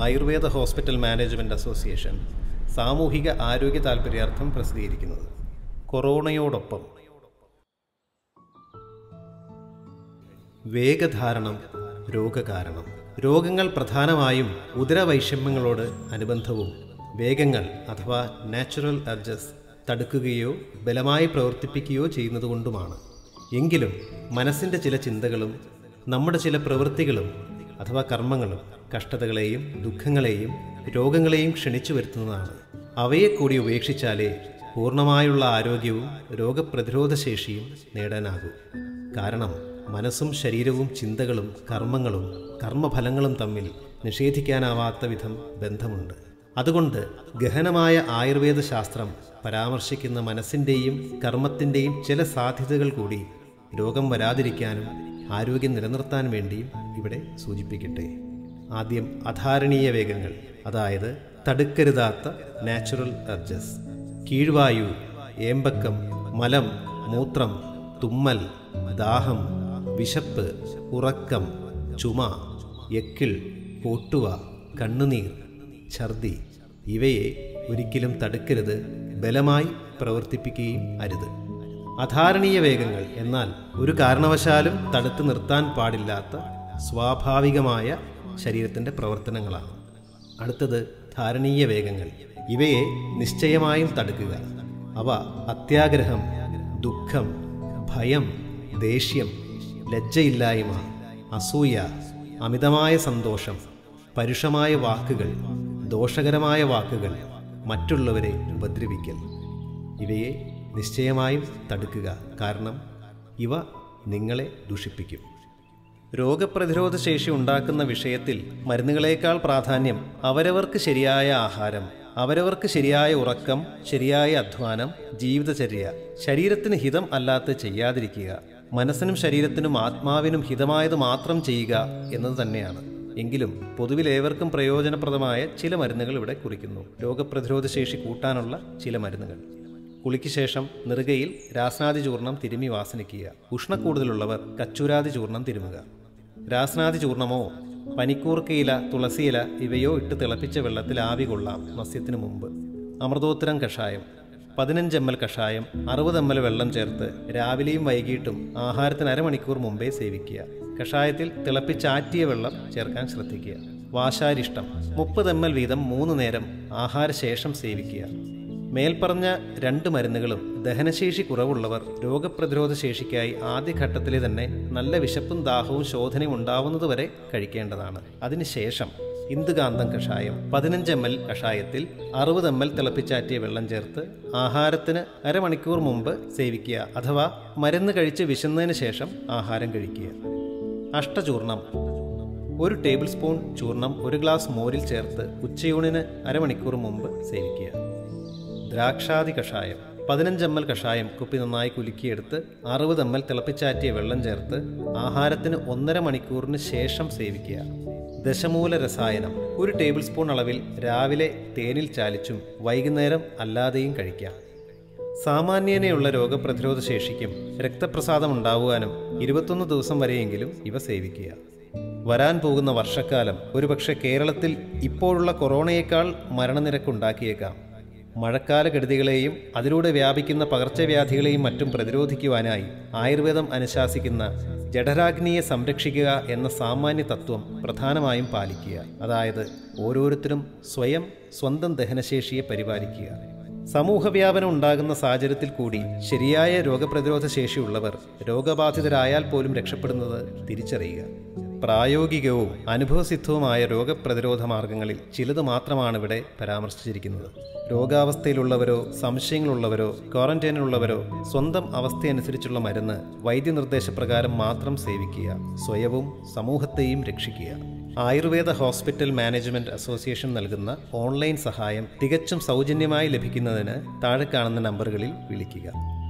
Ayurveda hospital management association സാമൂഹിക ആരോഗ്യ താൽപ്പര്യാർത്ഥം പ്രസിദ്ധീകരിക്കുന്നത് കൊറോണയോടൊപ്പം വേഗധാരണം രോഗകാരണം രോഗങ്ങൾ പ്രധാനമായും ഉദരവൈഷമ്യങ്ങളോട് അനുബന്ധവും വേഗങ്ങൾ അഥവാ നാച്ചുറൽ അർജസ് തടുക്കുകയോ ബലമായി പ്രവർത്തിപ്പിക്കുകയോ ചെയ്യുന്നതുകൊണ്ടുമാണ് എങ്കിലും മനസ്സിൻ്റെ ചില ചിന്തകളും നമ്മുടെ ചില പ്രവൃത്തികളും അഥവാ കർമ്മങ്ങളും കഷ്ടതകളെയും ദുഃഖങ്ങളെയും രോഗങ്ങളെയും ക്ഷണിച്ചു വരുത്തുന്നതാണ് അവയെ കൂടി ഉപേക്ഷിച്ചാലേ പൂർണ്ണമായുള്ള ആരോഗ്യവും രോഗപ്രതിരോധ ശേഷിയും നേടാനാകൂ കാരണം മനസ്സും ശരീരവും ചിന്തകളും കർമ്മങ്ങളും കർമ്മഫലങ്ങളും തമ്മിൽ നിഷേധിക്കാനാവാത്ത വിധം ബന്ധമുണ്ട് അതുകൊണ്ട് ഗഹനമായ ആയുർവേദ ശാസ്ത്രം പരാമർശിക്കുന്ന മനസ്സിൻ്റെയും കർമ്മത്തിൻ്റെയും ചില സാധ്യതകൾ കൂടി രോഗം വരാതിരിക്കാനും ആരോഗ്യം നിലനിർത്താൻ വേണ്ടിയും ഇവിടെ സൂചിപ്പിക്കട്ടെ ആദ്യം അധാരണീയ വേഗങ്ങൾ അതായത് തടുക്കരുതാത്ത നാച്ചുറൽ അർജസ് കീഴ്വായു ഏമ്പക്കം മലം മൂത്രം തുമ്മൽ ദാഹം വിശപ്പ് ഉറക്കം ചുമ എക്കിൾ പൊട്ടുവ കണ്ണുനീർ ഛർദി ഇവയെ ഒരിക്കലും തടുക്കരുത് ബലമായി പ്രവർത്തിപ്പിക്കുകയും അരുത് അധാരണീയ വേഗങ്ങൾ എന്നാൽ ഒരു കാരണവശാലും തടുത്തു നിർത്താൻ പാടില്ലാത്ത സ്വാഭാവികമായ ശരീരത്തിൻ്റെ പ്രവർത്തനങ്ങളാണ് അടുത്തത് ധാരണീയ വേഗങ്ങൾ ഇവയെ നിശ്ചയമായും തടുക്കുക അവ അത്യാഗ്രഹം ദുഃഖം ഭയം ദേഷ്യം ലജ്ജയില്ലായ്മ അസൂയ അമിതമായ സന്തോഷം പരുഷമായ വാക്കുകൾ ദോഷകരമായ വാക്കുകൾ മറ്റുള്ളവരെ ഉപദ്രവിക്കൽ ഇവയെ നിശ്ചയമായും തടുക്കുക കാരണം ഇവ നിങ്ങളെ ദുഷിപ്പിക്കും രോഗപ്രതിരോധ ശേഷി ഉണ്ടാക്കുന്ന വിഷയത്തിൽ മരുന്നുകളേക്കാൾ പ്രാധാന്യം അവരവർക്ക് ശരിയായ ആഹാരം അവരവർക്ക് ശരിയായ ഉറക്കം ശരിയായ അധ്വാനം ജീവിതചര്യ ശരീരത്തിന് ഹിതം അല്ലാത്ത ചെയ്യാതിരിക്കുക മനസ്സിനും ശരീരത്തിനും ആത്മാവിനും ഹിതമായത് മാത്രം ചെയ്യുക എന്നത് തന്നെയാണ് എങ്കിലും പൊതുവിൽ ഏവർക്കും പ്രയോജനപ്രദമായ ചില മരുന്നുകൾ ഇവിടെ കുറിക്കുന്നു രോഗപ്രതിരോധ ശേഷി കൂട്ടാനുള്ള ചില മരുന്നുകൾ കുളിക്ക് ശേഷം നെറുകയിൽ രാസ്നാദി ചൂർണം തിരുമി വാസനിക്കുക ഉഷ്ണക്കൂടുതലുള്ളവർ കച്ചൂരാദി ചൂർണം തിരുമുക രാസ്നാദി ചൂർണമോ പനിക്കൂർക്കയില തുളസിയില ഇവയോ ഇട്ട് തിളപ്പിച്ച വെള്ളത്തിൽ ആവി കൊള്ളാം മസ്യത്തിനു മുമ്പ് അമൃതോത്തരം കഷായം പതിനഞ്ച് എം എൽ കഷായം അറുപത് എം എൽ വെള്ളം ചേർത്ത് രാവിലെയും വൈകിട്ടും ആഹാരത്തിന് അരമണിക്കൂർ മുമ്പേ സേവിക്കുക കഷായത്തിൽ തിളപ്പിച്ചാറ്റിയ വെള്ളം ചേർക്കാൻ ശ്രദ്ധിക്കുക വാശാരിഷ്ടം മുപ്പത് എം എൽ വീതം മൂന്ന് നേരം ആഹാരശേഷം സേവിക്കുക മേൽപ്പറഞ്ഞ രണ്ട് മരുന്നുകളും ദഹനശേഷി കുറവുള്ളവർ രോഗപ്രതിരോധ ശേഷിക്കായി ആദ്യഘട്ടത്തിലെ തന്നെ നല്ല വിശപ്പും ദാഹവും ശോധനയും ഉണ്ടാവുന്നതുവരെ കഴിക്കേണ്ടതാണ് അതിനുശേഷം ഇന്ദുകാന്തം കഷായം പതിനഞ്ച് എം എൽ കഷായത്തിൽ അറുപത് എം എൽ തിളപ്പിച്ചാറ്റിയ വെള്ളം ചേർത്ത് ആഹാരത്തിന് അരമണിക്കൂർ മുമ്പ് സേവിക്കുക അഥവാ മരുന്ന് കഴിച്ച് വിശന്നതിന് ശേഷം ആഹാരം കഴിക്കുക അഷ്ടചൂർണം ഒരു ടേബിൾ സ്പൂൺ ചൂർണം ഒരു ഗ്ലാസ് മോരിൽ ചേർത്ത് ഉച്ചയൂണിന് അരമണിക്കൂർ മുമ്പ് സേവിക്കുക ദ്രാക്ഷാദി കഷായം പതിനഞ്ച് എം എൽ കഷായം കുപ്പി നന്നായി കുലുക്കിയെടുത്ത് അറുപത് എം എൽ തിളപ്പിച്ചാറ്റിയ വെള്ളം ചേർത്ത് ആഹാരത്തിന് ഒന്നര മണിക്കൂറിന് ശേഷം സേവിക്കുക ദശമൂല രസായനം ഒരു ടേബിൾ സ്പൂൺ അളവിൽ രാവിലെ തേനിൽ ചാലിച്ചും വൈകുന്നേരം അല്ലാതെയും കഴിക്കാം സാമാന്യേനയുള്ള രോഗപ്രതിരോധ ശേഷിക്കും രക്തപ്രസാദം ഉണ്ടാവുവാനും ഇരുപത്തൊന്ന് ദിവസം വരെയെങ്കിലും ഇവ സേവിക്കുക വരാൻ പോകുന്ന വർഷക്കാലം ഒരുപക്ഷെ കേരളത്തിൽ ഇപ്പോഴുള്ള കൊറോണയേക്കാൾ മരണനിരക്കുണ്ടാക്കിയേക്കാം മഴക്കാല കെടുതികളെയും അതിലൂടെ വ്യാപിക്കുന്ന പകർച്ചവ്യാധികളെയും മറ്റും പ്രതിരോധിക്കുവാനായി ആയുർവേദം അനുശാസിക്കുന്ന ജഠരാഗ്നിയെ സംരക്ഷിക്കുക എന്ന സാമാന്യ തത്വം പ്രധാനമായും പാലിക്കുക അതായത് ഓരോരുത്തരും സ്വയം സ്വന്തം ദഹനശേഷിയെ പരിപാലിക്കുക സമൂഹവ്യാപനം ഉണ്ടാകുന്ന സാഹചര്യത്തിൽ കൂടി ശരിയായ രോഗപ്രതിരോധ ശേഷിയുള്ളവർ രോഗബാധിതരായാൽ പോലും രക്ഷപ്പെടുന്നത് തിരിച്ചറിയുക പ്രായോഗികവും അനുഭവസിദ്ധവുമായ രോഗപ്രതിരോധ മാർഗങ്ങളിൽ ചിലത് മാത്രമാണ് ഇവിടെ പരാമർശിച്ചിരിക്കുന്നത് രോഗാവസ്ഥയിലുള്ളവരോ സംശയങ്ങളുള്ളവരോ ക്വാറന്റൈനിലുള്ളവരോ സ്വന്തം അവസ്ഥയനുസരിച്ചുള്ള മരുന്ന് വൈദ്യനിർദ്ദേശപ്രകാരം മാത്രം സേവിക്കുക സ്വയവും സമൂഹത്തെയും രക്ഷിക്കുക ആയുർവേദ ഹോസ്പിറ്റൽ മാനേജ്മെന്റ് അസോസിയേഷൻ നൽകുന്ന ഓൺലൈൻ സഹായം തികച്ചും സൗജന്യമായി ലഭിക്കുന്നതിന് താഴെ കാണുന്ന നമ്പറുകളിൽ വിളിക്കുക